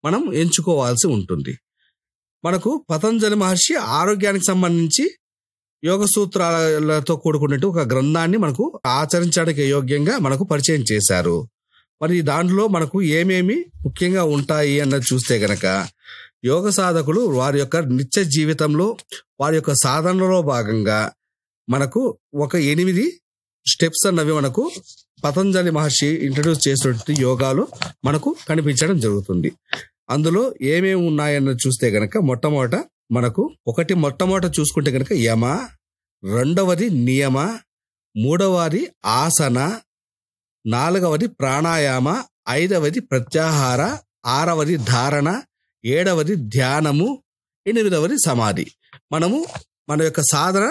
మనం ఎంచుకోవాల్సి ఉంటుంది మనకు పతంజలి మహర్షి ఆరోగ్యానికి సంబంధించి యోగ సూత్రాలతో కూడుకున్నట్టు ఒక గ్రంథాన్ని మనకు ఆచరించడానికి యోగ్యంగా మనకు పరిచయం చేశారు మరి దాంట్లో మనకు ఏమేమి ముఖ్యంగా ఉంటాయి అన్నది చూస్తే గనక యోగ సాధకులు వారి యొక్క నిత్య జీవితంలో వారి యొక్క సాధనలో భాగంగా మనకు ఒక ఎనిమిది స్టెప్స్ అన్నవి మనకు పతంజలి మహర్షి ఇంట్రడ్యూస్ చేసినటువంటి యోగాలు మనకు కనిపించడం జరుగుతుంది అందులో ఏమేమి ఉన్నాయన్నది చూస్తే గనక మొట్టమొదట మనకు ఒకటి మొట్టమొదట చూసుకుంటే గనక యమ రెండవది నియమ మూడవది ఆసన నాలుగవది ప్రాణాయామ ఐదవది ప్రత్యాహార ఆరవది ధారణ ఏడవది ధ్యానము ఎనిమిదవది సమాధి మనము మన యొక్క సాధన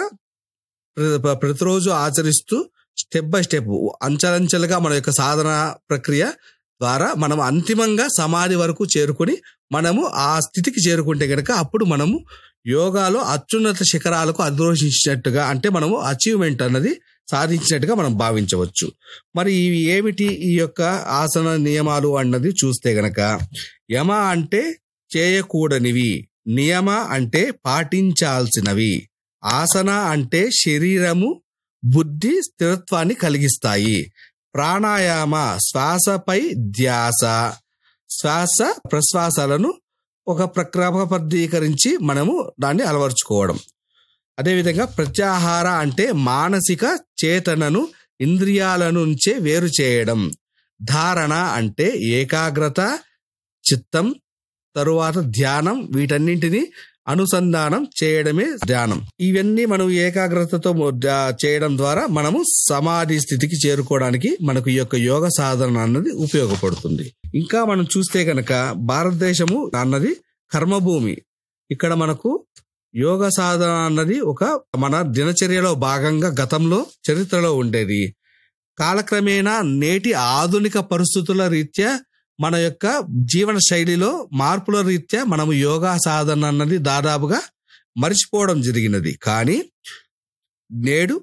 ప్ర- ప్రతిరోజు ఆచరిస్తూ స్టెప్ బై స్టెప్ అంచెలంచెలుగా మన యొక్క సాధన ప్రక్రియ ద్వారా మనం అంతిమంగా సమాధి వరకు చేరుకొని మనము ఆ స్థితికి చేరుకుంటే గనక అప్పుడు మనము యోగాలో అత్యున్నత శిఖరాలకు అధిరోషించినట్టుగా అంటే మనము అచీవ్మెంట్ అన్నది సాధించినట్టుగా మనం భావించవచ్చు మరి ఇవి ఏమిటి ఈ యొక్క ఆసన నియమాలు అన్నది చూస్తే గనక యమ అంటే చేయకూడనివి నియమ అంటే పాటించాల్సినవి ఆసన అంటే శరీరము బుద్ధి స్థిరత్వాన్ని కలిగిస్తాయి ప్రాణాయామ శ్వాసపై ధ్యాస శ్వాస ప్రశ్వాసాలను ఒక ప్రక్రమబద్ధీకరించి మనము దాన్ని అలవర్చుకోవడం అదేవిధంగా ప్రత్యాహార అంటే మానసిక చేతనను ఇంద్రియాల నుంచే వేరు చేయడం ధారణ అంటే ఏకాగ్రత చిత్తం తరువాత ధ్యానం వీటన్నింటినీ అనుసంధానం చేయడమే ధ్యానం ఇవన్నీ మనం ఏకాగ్రతతో మొ- ధ్యా- చేయడం ద్వారా మనము సమాధి స్థితికి చేరుకోవడానికి మనకు ఈ యొక్క యోగ సాధన అన్నది ఉపయోగపడుతుంది ఇంకా మనం చూస్తే గనక భారతదేశము అన్నది కర్మభూమి ఇక్కడ మనకు యోగ సాధన అన్నది ఒక మన దినచర్యలో భాగంగా గతంలో చరిత్రలో ఉండేది కాలక్రమేణా నేటి ఆధునిక పరిస్థితుల రీత్యా మన యొక్క జీవన శైలిలో మార్పుల రీత్యా మనము యోగా సాధన అన్నది దాదాపుగా మర్చిపోవడం జరిగినది కానీ నేడు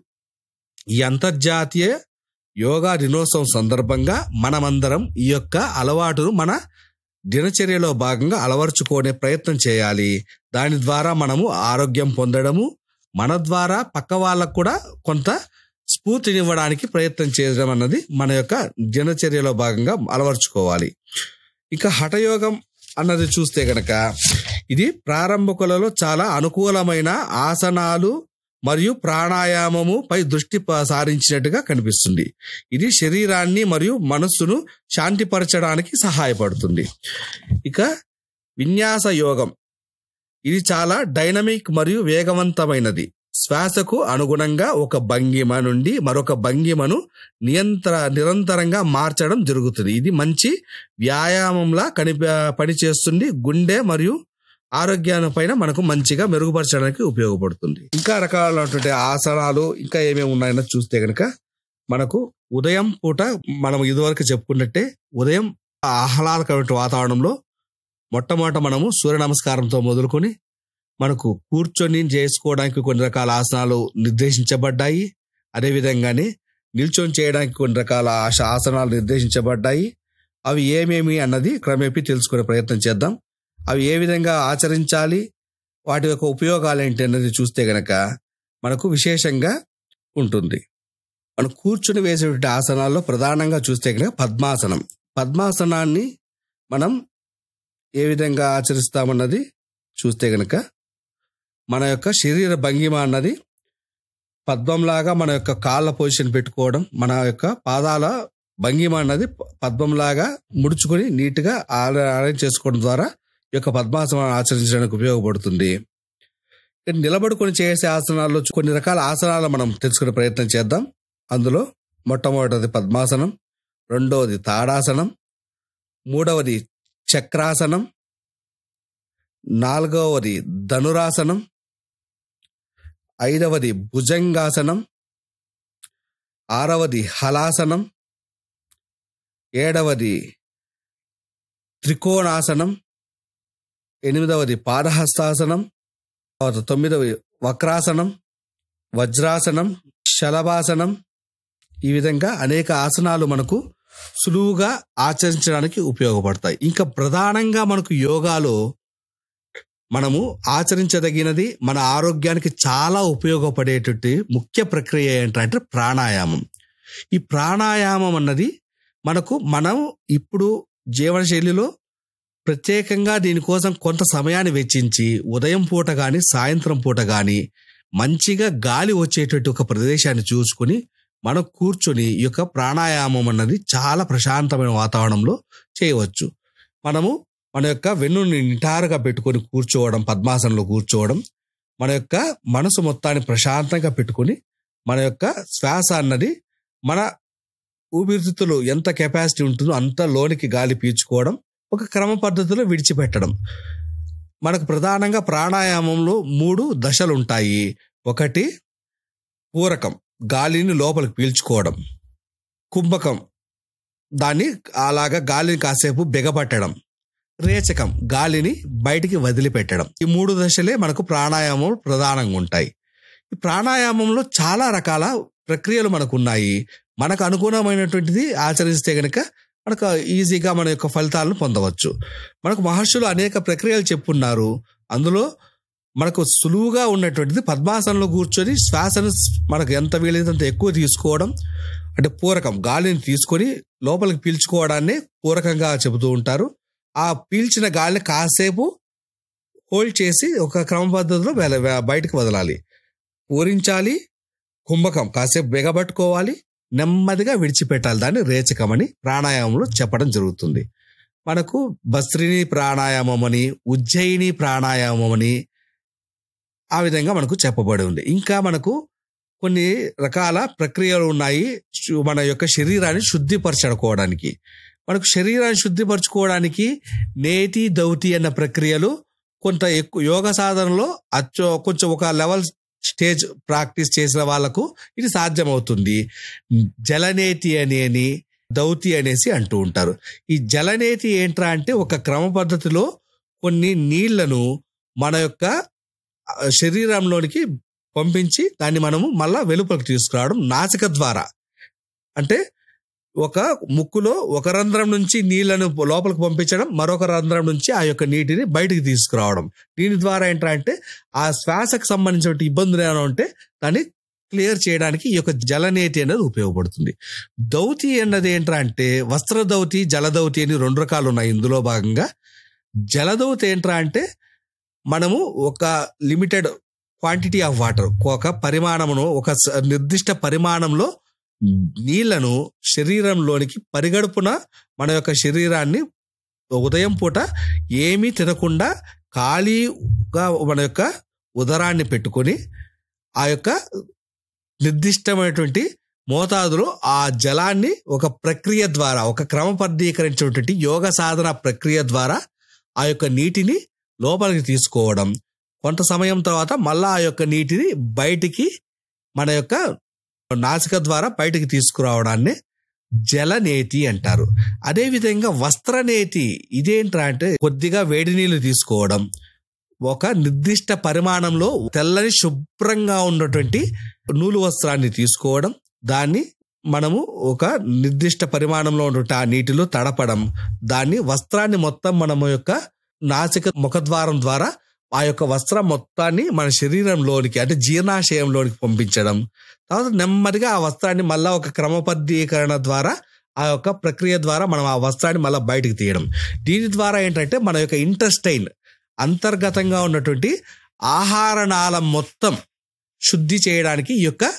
ఈ అంతర్జాతీయ యోగా దినోత్సవం సందర్భంగా మనమందరం ఈ యొక్క అలవాటును మన దినచర్యలో భాగంగా అలవర్చుకునే ప్రయత్నం చేయాలి దాని ద్వారా మనము ఆరోగ్యం పొందడము మన ద్వారా పక్క వాళ్ళకు కూడా కొంత స్ఫూర్తినివ్వడానికి ప్రయత్నం చేయడం అన్నది మన యొక్క దినచర్యలో భాగంగా అలవర్చుకోవాలి ఇక హఠయోగం అన్నది చూస్తే గనక ఇది ప్రారంభకులలో చాలా అనుకూలమైన ఆసనాలు మరియు ప్రాణాయామము పై దృష్టి ప- సారించినట్టుగా కనిపిస్తుంది ఇది శరీరాన్ని మరియు మనస్సును శాంతిపరచడానికి సహాయపడుతుంది ఇక విన్యాస యోగం ఇది చాలా డైనమిక్ మరియు వేగవంతమైనది శ్వాసకు అనుగుణంగా ఒక భంగిమ నుండి మరొక భంగిమను నియంత్ర నిరంతరంగా మార్చడం జరుగుతుంది ఇది మంచి వ్యాయామంలా కని పనిచేస్తుంది గుండె మరియు ఆరోగ్యాన్ని పైన మనకు మంచిగా మెరుగుపరచడానికి ఉపయోగపడుతుంది ఇంకా రకాలైనటువంటి ఆసనాలు ఇంకా ఏమేమి ఉన్నాయన్న చూస్తే గనక మనకు ఉదయం పూట మనం ఇదివరకు చెప్పుకున్నట్టే ఉదయం ఆహ్లాదకరమైన వాతావరణంలో మొట్టమొదట మనము సూర్య నమస్కారంతో మొదలుకొని మనకు కూర్చొని చేసుకోవడానికి కొన్ని రకాల ఆసనాలు నిర్దేశించబడ్డాయి అదేవిధంగానే నిల్చొని చేయడానికి కొన్ని రకాల ఆశ ఆసనాలు నిర్దేశించబడ్డాయి అవి ఏమేమి అన్నది క్రమేపీ తెలుసుకునే ప్రయత్నం చేద్దాం అవి ఏ విధంగా ఆచరించాలి వాటి యొక్క ఉపయోగాలు ఏంటి అన్నది చూస్తే గనక మనకు విశేషంగా ఉంటుంది మనం కూర్చుని వేసేటువంటి ఆసనాల్లో ప్రధానంగా చూస్తే కనుక పద్మాసనం పద్మాసనాన్ని మనం ఏ విధంగా ఆచరిస్తామన్నది చూస్తే గనక మన యొక్క శరీర భంగిమ అన్నది పద్మంలాగా మన యొక్క కాళ్ళ పొజిషన్ పెట్టుకోవడం మన యొక్క పాదాల భంగిమ అన్నది పద్మంలాగా ముడుచుకొని నీట్గా అరేంజ్ చేసుకోవడం ద్వారా ఈ యొక్క పద్మాసనం ఆచరించడానికి ఉపయోగపడుతుంది ఇక నిలబడుకొని చేసే ఆసనాల్లో కొన్ని రకాల ఆసనాలు మనం తెలుసుకునే ప్రయత్నం చేద్దాం అందులో మొట్టమొదటిది పద్మాసనం రెండవది తాడాసనం మూడవది చక్రాసనం నాలుగవది ధనురాసనం ఐదవది భుజంగాసనం ఆరవది హలాసనం ఏడవది త్రికోణాసనం ఎనిమిదవది పాదహస్తాసనం తర్వాత తొమ్మిదవది వక్రాసనం వజ్రాసనం శలభాసనం ఈ విధంగా అనేక ఆసనాలు మనకు సులువుగా ఆచరించడానికి ఉపయోగపడతాయి ఇంకా ప్రధానంగా మనకు యోగాలో మనము ఆచరించదగినది మన ఆరోగ్యానికి చాలా ఉపయోగపడేటట్టు ముఖ్య ప్రక్రియ ఏంటంటే ప్రాణాయామం ఈ ప్రాణాయామం అన్నది మనకు మనం ఇప్పుడు జీవనశైలిలో ప్రత్యేకంగా దీనికోసం కొంత సమయాన్ని వెచ్చించి ఉదయం పూట కానీ సాయంత్రం పూట కానీ మంచిగా గాలి వచ్చేటట్టు ఒక ప్రదేశాన్ని చూసుకుని మనం కూర్చొని ఈ యొక్క ప్రాణాయామం అన్నది చాలా ప్రశాంతమైన వాతావరణంలో చేయవచ్చు మనము మన యొక్క వెన్నుని నిటారుగా పెట్టుకొని కూర్చోవడం పద్మాసనంలో కూర్చోవడం మన యొక్క మనసు మొత్తాన్ని ప్రశాంతంగా పెట్టుకొని మన యొక్క శ్వాస అన్నది మన ఊపిరితిత్తులు ఎంత కెపాసిటీ ఉంటుందో అంత లోనికి గాలి పీల్చుకోవడం ఒక క్రమ పద్ధతిలో విడిచిపెట్టడం మనకు ప్రధానంగా ప్రాణాయామంలో మూడు దశలు ఉంటాయి ఒకటి పూరకం గాలిని లోపలికి పీల్చుకోవడం కుంభకం దాన్ని అలాగా గాలిని కాసేపు బిగపట్టడం రేచకం గాలిని బయటికి వదిలిపెట్టడం ఈ మూడు దశలే మనకు ప్రాణాయామం ప్రధానంగా ఉంటాయి ఈ ప్రాణాయామంలో చాలా రకాల ప్రక్రియలు మనకు ఉన్నాయి మనకు అనుగుణమైనటువంటిది ఆచరిస్తే గనక మనకు ఈజీగా మన యొక్క ఫలితాలను పొందవచ్చు మనకు మహర్షులు అనేక ప్రక్రియలు చెప్పున్నారు అందులో మనకు సులువుగా ఉన్నటువంటిది పద్మాసనంలో కూర్చొని శ్వాసను మనకు ఎంత వీలైతే అంత ఎక్కువ తీసుకోవడం అంటే పూరకం గాలిని తీసుకొని లోపలికి పీల్చుకోవడాన్ని పూరకంగా చెబుతూ ఉంటారు ఆ పీల్చిన గాలిని కాసేపు హోల్డ్ చేసి ఒక క్రమ పద్ధతిలో వెల- వె- బయటకు వదలాలి పూరించాలి కుంభకం కాసేపు బిగబట్టుకోవాలి నెమ్మదిగా విడిచిపెట్టాలి దాన్ని రేచకమని ప్రాణాయామంలో చెప్పడం జరుగుతుంది మనకు భస్త్రిని ప్రాణాయామం అని ఉజ్జయిని ప్రాణాయామం అని ఆ విధంగా మనకు చెప్పబడి ఉంది ఇంకా మనకు కొన్ని రకాల ప్రక్రియలు ఉన్నాయి శు- మన యొక్క శరీరాన్ని శుద్ధిపరచుకోవడానికి మనకు శరీరాన్ని శుద్ధిపరచుకోవడానికి నేతి దౌతి అన్న ప్రక్రియలు కొంత ఎక్కువ యోగ సాధనలో అచ్చో కొంచెం ఒక లెవెల్ స్టేజ్ ప్రాక్టీస్ చేసిన వాళ్ళకు ఇది సాధ్యమవుతుంది జలనేతి అని అని దౌతి అనేసి అంటూ ఉంటారు ఈ జలనేతి ఏంట్రా అంటే ఒక క్రమ పద్ధతిలో కొన్ని నీళ్లను మన యొక్క ఆ, శరీరంలోనికి పంపించి దాన్ని మనము మళ్ళా వెలుపలికి తీసుకురావడం నాసిక ద్వారా అంటే ఒక ముక్కులో ఒక రంధ్రం నుంచి నీళ్లను లోపలికి పంపించడం మరొక రంధ్రం నుంచి ఆ యొక్క నీటిని బయటికి తీసుకురావడం దీని ద్వారా ఏంటంటే ఆ శ్వాసకు సంబంధించిన ఇబ్బందులు ఏమైనా ఉంటే దాన్ని క్లియర్ చేయడానికి ఈ యొక్క జలనేతి అనేది ఉపయోగపడుతుంది దౌతి అన్నది ఏంట్రా అంటే వస్త్ర దౌతి జలదౌతి అని రెండు రకాలు ఉన్నాయి ఇందులో భాగంగా జలదౌతి ఏంట్రా అంటే మనము ఒక లిమిటెడ్ క్వాంటిటీ ఆఫ్ వాటర్ ఒక పరిమాణమును ఒక స- నిర్దిష్ట పరిమాణంలో నీళ్లను శరీరంలోనికి పరిగడుపున మన యొక్క శరీరాన్ని ఉదయం పూట ఏమీ తినకుండా ఖాళీగా మన యొక్క ఉదరాన్ని పెట్టుకొని ఆ యొక్క నిర్దిష్టమైనటువంటి మోతాదులో ఆ జలాన్ని ఒక ప్రక్రియ ద్వారా ఒక క్రమబద్ధీకరించినటువంటి యోగ సాధన ప్రక్రియ ద్వారా ఆ యొక్క నీటిని లోపలికి తీసుకోవడం కొంత సమయం తర్వాత మళ్ళా ఆ యొక్క నీటిని బయటికి మన యొక్క నాసిక ద్వారా బయటికి తీసుకురావడాన్ని జలనేతి అంటారు అదేవిధంగా వస్త్రనేతి ఇదేంట్రా అంటే కొద్దిగా వేడి నీళ్లు తీసుకోవడం ఒక నిర్దిష్ట పరిమాణంలో తెల్లని శుభ్రంగా ఉన్నటువంటి నూలు వస్త్రాన్ని తీసుకోవడం దాన్ని మనము ఒక నిర్దిష్ట పరిమాణంలో ఉన్నటువంటి ఆ నీటిలో తడపడం దాన్ని వస్త్రాన్ని మొత్తం మనము యొక్క నాసిక ముఖద్వారం ద్వారా ఆ యొక్క వస్త్రం మొత్తాన్ని మన శరీరంలోనికి అంటే జీర్ణాశయంలోనికి పంపించడం తర్వాత నెమ్మదిగా ఆ వస్త్రాన్ని మళ్ళా ఒక క్రమబద్ధీకరణ ద్వారా ఆ యొక్క ప్రక్రియ ద్వారా మనం ఆ వస్త్రాన్ని మళ్ళీ బయటికి తీయడం దీని ద్వారా ఏంటంటే మన యొక్క ఇంటెస్టైన్ అంతర్గతంగా ఉన్నటువంటి ఆహార నాళం మొత్తం శుద్ధి చేయడానికి ఈ యొక్క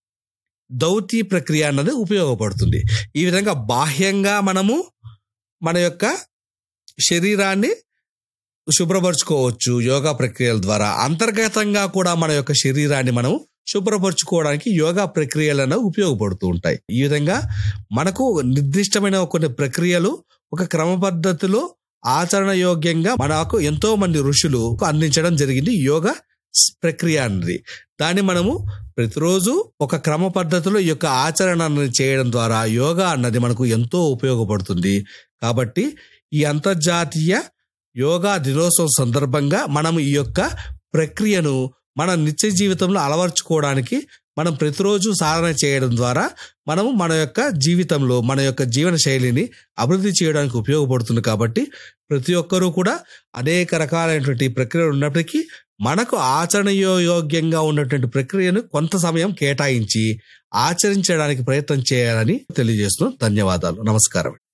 దౌతి ప్రక్రియ అన్నది ఉపయోగపడుతుంది ఈ విధంగా బాహ్యంగా మనము మన యొక్క శరీరాన్ని శుభ్రపరచుకోవచ్చు యోగా ప్రక్రియల ద్వారా అంతర్గతంగా కూడా మన యొక్క శరీరాన్ని మనం శుభ్రపరచుకోవడానికి యోగా ప్రక్రియలను ఉపయోగపడుతూ ఉంటాయి ఈ విధంగా మనకు నిర్దిష్టమైన కొన్ని ప్రక్రియలు ఒక క్రమ పద్ధతిలో ఆచరణ యోగ్యంగా మనకు ఎంతో మంది ఋషులు అందించడం జరిగింది యోగా ప్రక్రియ అన్నది దాన్ని మనము ప్రతిరోజు ఒక క్రమ పద్ధతిలో ఈ యొక్క ఆచరణ అన్నది చేయడం ద్వారా యోగా అన్నది మనకు ఎంతో ఉపయోగపడుతుంది కాబట్టి ఈ అంతర్జాతీయ యోగా దినోత్సవం సందర్భంగా మనం ఈ యొక్క ప్రక్రియను మన నిత్య జీవితంలో అలవర్చుకోవడానికి మనం ప్రతిరోజు సాధన చేయడం ద్వారా మనము మన యొక్క జీవితంలో మన యొక్క జీవన శైలిని అభివృద్ధి చేయడానికి ఉపయోగపడుతుంది కాబట్టి ప్రతి ఒక్కరూ కూడా అనేక రకాలైనటువంటి ప్రక్రియలు ఉన్నప్పటికీ మనకు ఆచరణయోగ్యంగా ఉన్నటువంటి ప్రక్రియను కొంత సమయం కేటాయించి ఆచరించడానికి ప్రయత్నం చేయాలని తెలియజేస్తున్నాం ధన్యవాదాలు నమస్కారం